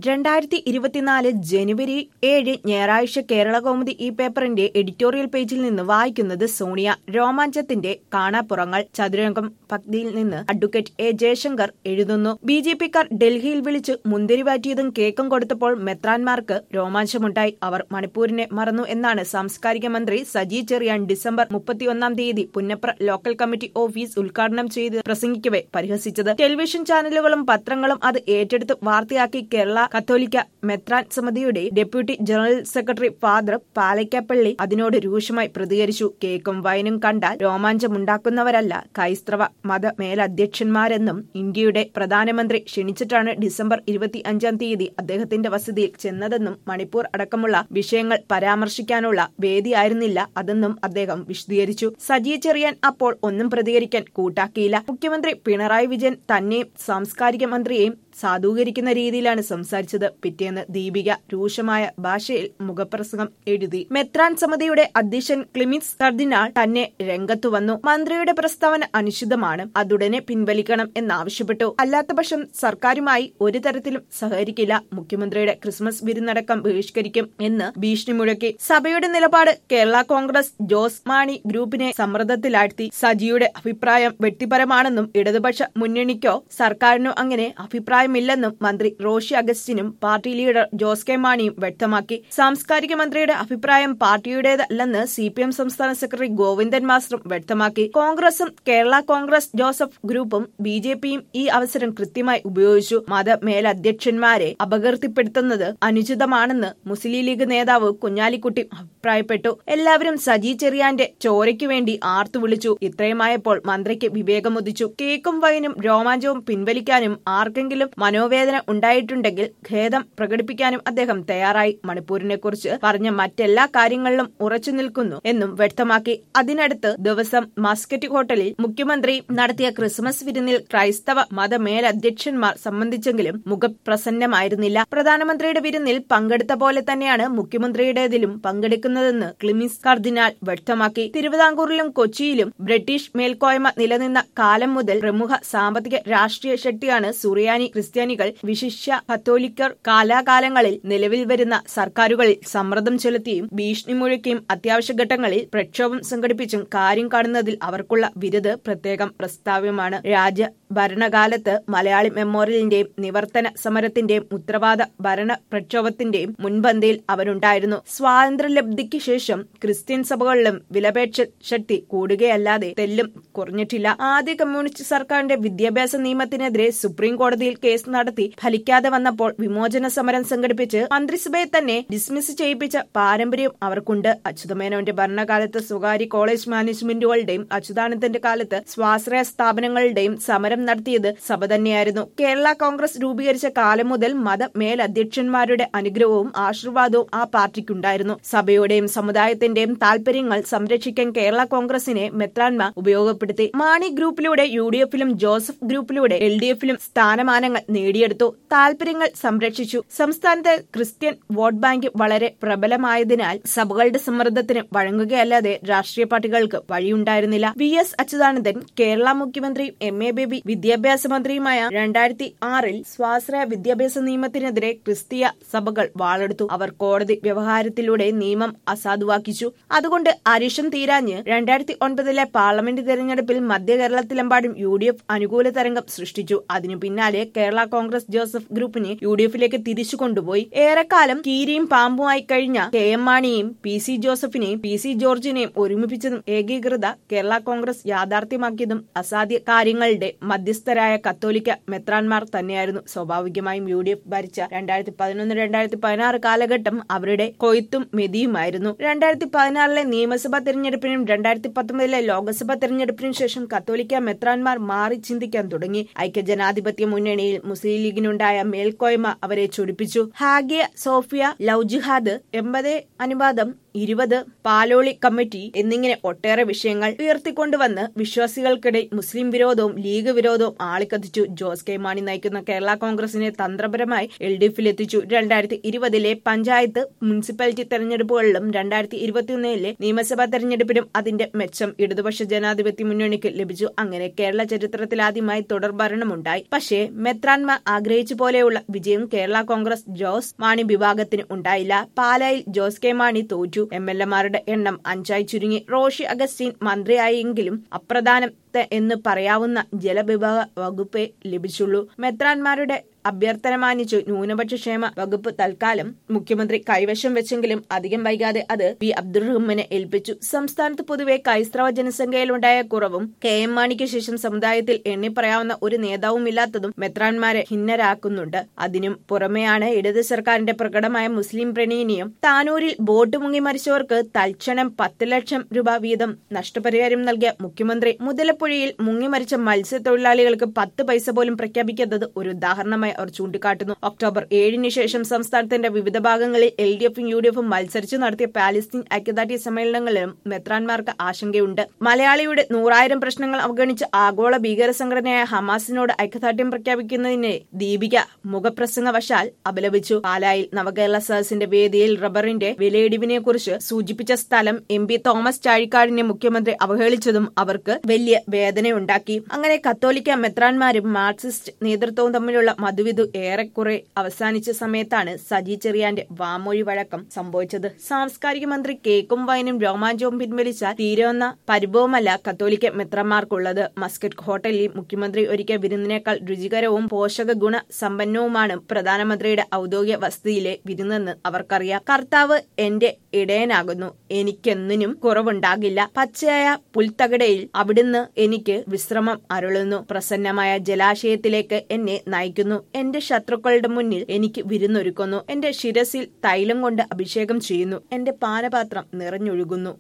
രണ്ടായിരത്തി ഇരുപത്തിനാല് ജനുവരി ഏഴ് ഞായറാഴ്ച കേരള കൗമുദി ഈ പേപ്പറിന്റെ എഡിറ്റോറിയൽ പേജിൽ നിന്ന് വായിക്കുന്നത് സോണിയ രോമാഞ്ചത്തിന്റെ കാണാപ്പുറങ്ങൾ ചതുരംഗം പക്തിയിൽ നിന്ന് അഡ്വക്കേറ്റ് എ ജയശങ്കർ എഴുതുന്നു ബി ജെ പിക്കാർ ഡൽഹിയിൽ വിളിച്ച് മുന്തിരി വാറ്റിയതും കേക്കും കൊടുത്തപ്പോൾ മെത്രാൻമാർക്ക് രോമാഞ്ചമുണ്ടായി അവർ മണിപ്പൂരിനെ മറന്നു എന്നാണ് സാംസ്കാരിക മന്ത്രി സജി ചെറിയാൻ ഡിസംബർ മുപ്പത്തിയൊന്നാം തീയതി പുന്നപ്ര ലോക്കൽ കമ്മിറ്റി ഓഫീസ് ഉദ്ഘാടനം ചെയ്ത് പ്രസംഗിക്കവെ പരിഹസിച്ചത് ടെലിവിഷൻ ചാനലുകളും പത്രങ്ങളും അത് ഏറ്റെടുത്ത് വാർത്തയാക്കി കേരള കത്തോലിക്ക മെത്രാൻ സമിതിയുടെ deputy general secretary father Palackappilly അതിനോട് രൂക്ഷമായി പ്രതികരിച്ചു കേക്കും വൈനും കണ്ടാൽ രോമാഞ്ചമുണ്ടാക്കുന്നവരല്ല ക്രൈസ്തവ മത മേലധ്യക്ഷന്മാരെന്നും ഇന്ത്യയുടെ പ്രധാനമന്ത്രി ക്ഷണിച്ചിട്ടാണ് ഡിസംബർ ഇരുപത്തി അഞ്ചാം തീയതി അദ്ദേഹത്തിന്റെ വസതിയിൽ ചെന്നതെന്നും മണിപ്പൂർ അടക്കമുള്ള വിഷയങ്ങൾ പരാമർശിക്കാനുള്ള വേദിയായിരുന്നില്ല അതെന്നും അദ്ദേഹം വിശദീകരിച്ചു സജി ചെറിയാൻ അപ്പോൾ ഒന്നും പ്രതികരിക്കാൻ കൂട്ടാക്കിയില്ല മുഖ്യമന്ത്രി പിണറായി വിജയൻ തന്നെയും സാംസ്കാരിക മന്ത്രിയെയും സാധൂകരിക്കുന്ന രീതിയിലാണ് സംസാരിച്ചത് പിറ്റേന്ന് ദീപിക രൂക്ഷമായ ഭാഷയിൽ മുഖപ്രസംഗം എഴുതി മെത്രാൻ സമിതിയുടെ അധ്യക്ഷൻ ക്ലിമിക്സ് കർദിനാൾ തന്നെ രംഗത്തു വന്നു മന്ത്രിയുടെ പ്രസ്താവന അനുചിതമാണ് അതുടനെ പിൻവലിക്കണം എന്നാവശ്യപ്പെട്ടു അല്ലാത്തപക്ഷം സർക്കാരുമായി ഒരു തരത്തിലും സഹകരിക്കില്ല മുഖ്യമന്ത്രിയുടെ ക്രിസ്മസ് വിരുന്നടക്കം ബഹിഷ്കരിക്കും എന്ന് ഭീഷണി മുഴക്കി സഭയുടെ നിലപാട് കേരള കോൺഗ്രസ് ജോസ് മാണി ഗ്രൂപ്പിനെ സമ്മർദ്ദത്തിലാഴ്ത്തി സജിയുടെ അഭിപ്രായം വ്യക്തിപരമാണെന്നും ഇടതുപക്ഷ മുന്നണിക്കോ സർക്കാരിനോ അങ്ങനെ അഭിപ്രായമില്ലെന്നും മന്ത്രി റോഷി അഗസ്റ്റിനും പാർട്ടി ലീഡർ ജോസ് കെ മാണിയും വ്യക്തമാക്കി സാംസ്കാരിക മന്ത്രിയുടെ അഭിപ്രായം പാർട്ടിയുടേതല്ലെന്ന് സി പി എം സംസ്ഥാന സെക്രട്ടറി ഗോവിന്ദൻ മാസ്റ്ററും വ്യക്തമാക്കി കോൺഗ്രസും Kerala Congress Joseph group B J പിയും ഈ അവസരം കൃത്യമായി ഉപയോഗിച്ചു മത മേലധ്യക്ഷന്മാരെ അപകീർത്തിപ്പെടുത്തുന്നത് അനുചിതമാണെന്ന് മുസ്ലിം ലീഗ് നേതാവ് കുഞ്ഞാലിക്കുട്ടി അഭിപ്രായപ്പെട്ടു എല്ലാവരും സജി ചെറിയാന്റെ ചോരയ്ക്കു വേണ്ടി ആർത്തു വിളിച്ചു ഇത്രയുമായപ്പോൾ മന്ത്രിക്ക് വിവേകമുദിച്ചു കേക്കും വൈനും രോമാഞ്ചവും പിൻവലിക്കാനും ആർക്കെങ്കിലും മനോവേദന ഉണ്ടായിട്ടുണ്ടെങ്കിൽ ഖേദം പ്രകടിപ്പിക്കാനും അദ്ദേഹം തയ്യാറായി മണിപ്പൂരിനെ കുറിച്ച് പറഞ്ഞ മറ്റെല്ലാ കാര്യങ്ങളിലും ഉറച്ചു നിൽക്കുന്നു എന്നും വ്യക്തമാക്കി അതിനടുത്ത് ദിവസം മസ്കറ്റ് ഹോട്ടലിൽ മുഖ്യമന്ത്രി നടത്തിയ ക്രിസ്മസ് വിരുന്നിൽ ക്രൈസ്തവ മത മേലധ്യക്ഷന്മാർ സംബന്ധിച്ചെങ്കിലും മുഖപ്രസന്നമായിരുന്നില്ല പ്രധാനമന്ത്രിയുടെ വിരുന്നിൽ പങ്കെടുത്ത പോലെ തന്നെയാണ് മുഖ്യമന്ത്രിയുടേതിലും പങ്കെടുക്കുന്നതെന്ന് ക്ലിമിസ് കർദിനാൾ വ്യക്തമാക്കി തിരുവിതാംകൂറിലും കൊച്ചിയിലും ബ്രിട്ടീഷ് മേൽക്കോയ്മ നിലനിന്ന കാലം മുതൽ പ്രമുഖ സാമ്പത്തിക രാഷ്ട്രീയ ശക്തിയാണ് സുറിയാനി ക്രിസ്ത്യാനികൾ വിശിഷ്യ കത്തോലിക്കർ കാലാകാലങ്ങളിൽ നിലവിൽ വരുന്ന സർക്കാരുകളിൽ സമ്മർദ്ദം ചെലുത്തിയും ഭീഷണി മുഴക്കിയും അത്യാവശ്യ ഘട്ടങ്ങളിൽ പ്രക്ഷോഭം സംഘടിപ്പിച്ചും കാര്യം കാണുന്നതിൽ അവർക്കുള്ള വിരുത് പ്രത്യേകം പ്രസ്താവ്യമാണ് രാജ ഭരണകാലത്ത് മലയാളി മെമ്മോറിയലിന്റെയും നിവർത്തന സമരത്തിന്റെയും ഉത്തരവാദ ഭരണ പ്രക്ഷോഭത്തിന്റെയും മുൻപന്തിയിൽ അവരുണ്ടായിരുന്നു സ്വാതന്ത്ര്യലബ്ധിക്ക് ശേഷം ക്രിസ്ത്യൻ സഭകളിലും വിലപേക്ഷ ശക്തി കൂടുകയല്ലാതെ തെല്ലും കുറഞ്ഞിട്ടില്ല ആദ്യ കമ്മ്യൂണിസ്റ്റ് സർക്കാരിന്റെ വിദ്യാഭ്യാസ നിയമത്തിനെതിരെ സുപ്രീം കോടതിയിൽ കേസ് നടത്തി ഫലിക്കാതെ വന്നപ്പോൾ വിമോചന സമരം സംഘടിപ്പിച്ച് മന്ത്രിസഭയെ തന്നെ ഡിസ്മിസ് ചെയ്യിപ്പിച്ച പാരമ്പര്യം അവർക്കുണ്ട് അച്യുതമേനോന്റെ ഭരണകാലത്ത് സ്വകാര്യ കോളേജ് മാനേജ്മെന്റുകളുടെയും അച്യുതാനന്ദന്റെ കാലത്ത് സ്വാശ്രയ സ്ഥാപനങ്ങളുടെയും സമരം നടത്തിയത് സഭ തന്നെയായിരുന്നു കേരള കോൺഗ്രസ് രൂപീകരിച്ച കാലം മുതൽ മത മേലധ്യക്ഷന്മാരുടെ അനുഗ്രഹവും ആശീർവാദവും ആ പാർട്ടിക്കുണ്ടായിരുന്നു സഭയുടെയും സമുദായത്തിന്റെയും താൽപര്യങ്ങൾ സംരക്ഷിക്കാൻ കേരള കോൺഗ്രസിനെ മെത്രാൻമാർ ഉപയോഗപ്പെടുത്തി മാണി ഗ്രൂപ്പിലൂടെ യു ഡി എഫിലും ജോസഫ് ഗ്രൂപ്പിലൂടെ എൽ ഡി എഫിലും സ്ഥാനമാനങ്ങൾ നേടിയെടുത്തു താൽപര്യങ്ങൾ സംരക്ഷിച്ചു സംസ്ഥാനത്ത് ക്രിസ്ത്യൻ വോട്ട് ബാങ്ക് വളരെ പ്രബലമായതിനാൽ സഭകളുടെ സമ്മർദ്ദത്തിന് വഴങ്ങുകയല്ലാതെ രാഷ്ട്രീയ പാർട്ടികൾക്ക് വഴിയുണ്ടായിരുന്നില്ല വി എസ് അച്യുതാനന്ദൻ കേരള മുഖ്യമന്ത്രിയും എം എ ബേബി വിദ്യാഭ്യാസ മന്ത്രിയുമായ രണ്ടായിരത്തി ആറിൽ സ്വാശ്രയ വിദ്യാഭ്യാസ നിയമത്തിനെതിരെ ക്രിസ്തീയ സഭകൾ വാളെടുത്തു അവർ കോടതി വ്യവഹാരത്തിലൂടെ നിയമം അസാധുവാക്കിച്ചു അതുകൊണ്ട് അരിശം തീരാഞ്ഞ് രണ്ടായിരത്തി ഒൻപതിലെ പാർലമെന്റ് തെരഞ്ഞെടുപ്പിൽ മധ്യ കേരളത്തിലെമ്പാടും യു ഡി എഫ് അനുകൂല തരംഗം സൃഷ്ടിച്ചു അതിനു പിന്നാലെ കേരള കോൺഗ്രസ് ജോസഫ് ഗ്രൂപ്പിനെ യു ഡി എഫിലേക്ക് തിരിച്ചു കൊണ്ടുപോയി ഏറെക്കാലം കീരിയും പാമ്പുമായി കഴിഞ്ഞ കെ എം മാണിയെയും പി സി ജോസഫിനെയും പി സി ജോർജിനെയും ഒരുമിപ്പിച്ചതും ഏകീകൃത കേരള കോൺഗ്രസ് യാഥാർത്ഥ്യമാക്കിയതും അസാധ്യ കാര്യങ്ങളുടെ മധ്യസ്ഥരായ കത്തോലിക്ക മെത്രാൻമാർ തന്നെയായിരുന്നു സ്വാഭാവികമായും യു ഡി എഫ് ഭരിച്ച രണ്ടായിരത്തി പതിനൊന്ന് രണ്ടായിരത്തി പതിനാറ് കാലഘട്ടം അവരുടെ കൊയ്ത്തും മെതിയുമായിരുന്നു രണ്ടായിരത്തി പതിനാറിലെ നിയമസഭാ തെരഞ്ഞെടുപ്പിനും രണ്ടായിരത്തി പത്തൊമ്പതിലെ ലോക്സഭാ തെരഞ്ഞെടുപ്പിനും ശേഷം കത്തോലിക്ക മെത്രാൻമാർ മാറി ചിന്തിക്കാൻ തുടങ്ങി ഐക്യജനാധിപത്യ മുന്നണിയിൽ മുസ്ലിം ലീഗിനുണ്ടായ മേൽക്കോയ്മ അവരെ ചൊടിപ്പിച്ചു ഹാഗിയ സോഫിയ ലവ് ജിഹാദ് എൺപത് അനുവാദം ഇരുപത് പാലോളി കമ്മിറ്റി എന്നിങ്ങനെ ഒട്ടേറെ വിഷയങ്ങൾ ഉയർത്തിക്കൊണ്ടുവന്ന് വിശ്വാസികൾക്കിടയിൽ മുസ്ലിം വിരോധവും ലീഗ് വിരോധവും ആളിക്കത്തിച്ചു ജോസ് കെ മാണി നയിക്കുന്ന കേരള കോൺഗ്രസിനെ തന്ത്രപരമായി എൽ ഡി എഫിലെത്തിച്ചു രണ്ടായിരത്തി ഇരുപതിലെ പഞ്ചായത്ത് മുനിസിപ്പാലിറ്റി തെരഞ്ഞെടുപ്പുകളിലും രണ്ടായിരത്തി ഇരുപത്തിയൊന്നിലെ നിയമസഭാ തെരഞ്ഞെടുപ്പിലും അതിന്റെ മെച്ചം ഇടതുപക്ഷ ജനാധിപത്യ മുന്നണിക്ക് ലഭിച്ചു അങ്ങനെ കേരള ചരിത്രത്തിലാദ്യമായി തുടർ ഭരണമുണ്ടായി പക്ഷേ മെത്ര മെത്രാൻമാർ ആഗ്രഹിച്ച പോലെയുള്ള വിജയം കേരള കോൺഗ്രസ് ജോസ് മാണി വിഭാഗത്തിന് ഉണ്ടായില്ല പാലായിൽ ജോസ് കെ മാണി തോറ്റു എം എൽ എമാരുടെ എണ്ണം അഞ്ചായി ചുരുങ്ങി റോഷി അഗസ്റ്റിൻ മന്ത്രിയായെങ്കിലും അപ്രധാനം എന്ന് പറയാവുന്ന ജലവിഭാഗ വകുപ്പേ ലഭിച്ചുള്ളൂ മെത്രാൻമാരുടെ അഭ്യർത്ഥന മാനിച്ചു ന്യൂനപക്ഷ ക്ഷേമ വകുപ്പ് തൽക്കാലം മുഖ്യമന്ത്രി കൈവശം വെച്ചെങ്കിലും അധികം വൈകാതെ അത് പി അബ്ദുറഹ്മാനെ ഏൽപ്പിച്ചു സംസ്ഥാനത്ത് പൊതുവെ ക്രൈസ്തവ ജനസംഖ്യയിലുണ്ടായ കുറവും കെ എം മാണിക്ക് ശേഷം സമുദായത്തിൽ എണ്ണിപ്പറയാവുന്ന ഒരു നേതാവും ഇല്ലാത്തതും മെത്രാൻമാരെ ഭിന്നരാക്കുന്നുണ്ട് അതിനും പുറമെയാണ് ഇടത് സർക്കാരിന്റെ പ്രകടമായ മുസ്ലിം പ്രണീനിയും താനൂരിൽ ബോട്ട് മുങ്ങി മരിച്ചവർക്ക് തൽക്ഷണം പത്ത് ലക്ഷം രൂപ വീതം നഷ്ടപരിഹാരം നൽകിയ മുഖ്യമന്ത്രി മുതലപ്പുഴയിൽ മുങ്ങി മരിച്ച മത്സ്യത്തൊഴിലാളികൾക്ക് പത്ത് പൈസ പോലും പ്രഖ്യാപിക്കാത്തത് ഒരു ഉദാഹരണമായി അവർ ചൂണ്ടിക്കാട്ടുന്നു ഒക്ടോബർ ഏഴിന് ശേഷം സംസ്ഥാനത്തിന്റെ വിവിധ ഭാഗങ്ങളിൽ എൽ ഡി എഫും യു ഡി എഫും മത്സരിച്ചു നടത്തിയ പാലസ്തീൻ ഐക്യദാർഢ്യ സമ്മേളനങ്ങളിലും മെത്രാൻമാർക്ക് ആശങ്കയുണ്ട് മലയാളിയുടെ നൂറായിരം പ്രശ്നങ്ങൾ അവഗണിച്ച് ആഗോള ഭീകര സംഘടനയായ ഹമാസിനോട് ഐക്യദാർഢ്യം പ്രഖ്യാപിക്കുന്നതിന് ദീപിക മുഖപ്രസംഗവശാൽ അപലപിച്ചു പാലായിൽ നവകേരള സദസ്സിന്റെ വേദിയിൽ റബ്ബറിന്റെ വിലയിടിവിനെ കുറിച്ച് സൂചിപ്പിച്ച സ്ഥലം എം പി തോമസ് ചാഴിക്കാടിനെ മുഖ്യമന്ത്രി അവഹേളിച്ചതും അവർക്ക് വലിയ വേദനയുണ്ടാക്കി അങ്ങനെ കത്തോലിക്ക മെത്രാൻമാരും മാർക്സിസ്റ്റ് നേതൃത്വവും തമ്മിലുള്ള മധുവിധു ഏറെക്കുറെ അവസാനിച്ച സമയത്താണ് സജി ചെറിയാന്റെ വാമൊഴി വഴക്കം സംഭവിച്ചത് സാംസ്കാരിക മന്ത്രി കേക്കും വൈനും രോമാഞ്ചവും പിൻവലിച്ചാൽ തീരുവന്ന പരിഭവമല്ല കത്തോലിക്ക മെത്രന്മാർക്കുള്ളത് മസ്കറ്റ് ഹോട്ടലിൽ മുഖ്യമന്ത്രി ഒരുക്കിയ വിരുന്നിനേക്കാൾ രുചികരവും പോഷക ഗുണ സമ്പന്നവുമാണ് പ്രധാനമന്ത്രിയുടെ ഔദ്യോഗിക വസതിയിലെ വിരുന്നെന്ന് അവർക്കറിയാം കർത്താവ് എന്റെ ഇടയനാകുന്നു എനിക്കെന്നിനും കുറവുണ്ടാകില്ല പച്ചയായ പുൽത്തകടയിൽ അവിടുന്ന് എനിക്ക് വിശ്രമം അരുളുന്നു പ്രസന്നമായ ജലാശയത്തിലേക്ക് എന്നെ നയിക്കുന്നു എന്റെ ശത്രുക്കളുടെ മുന്നിൽ എനിക്ക് വിരുന്നൊരുക്കുന്നു എന്റെ ശിരസിൽ തൈലം കൊണ്ട് അഭിഷേകം ചെയ്യുന്നു എന്റെ പാനപാത്രം നിറഞ്ഞൊഴുകുന്നു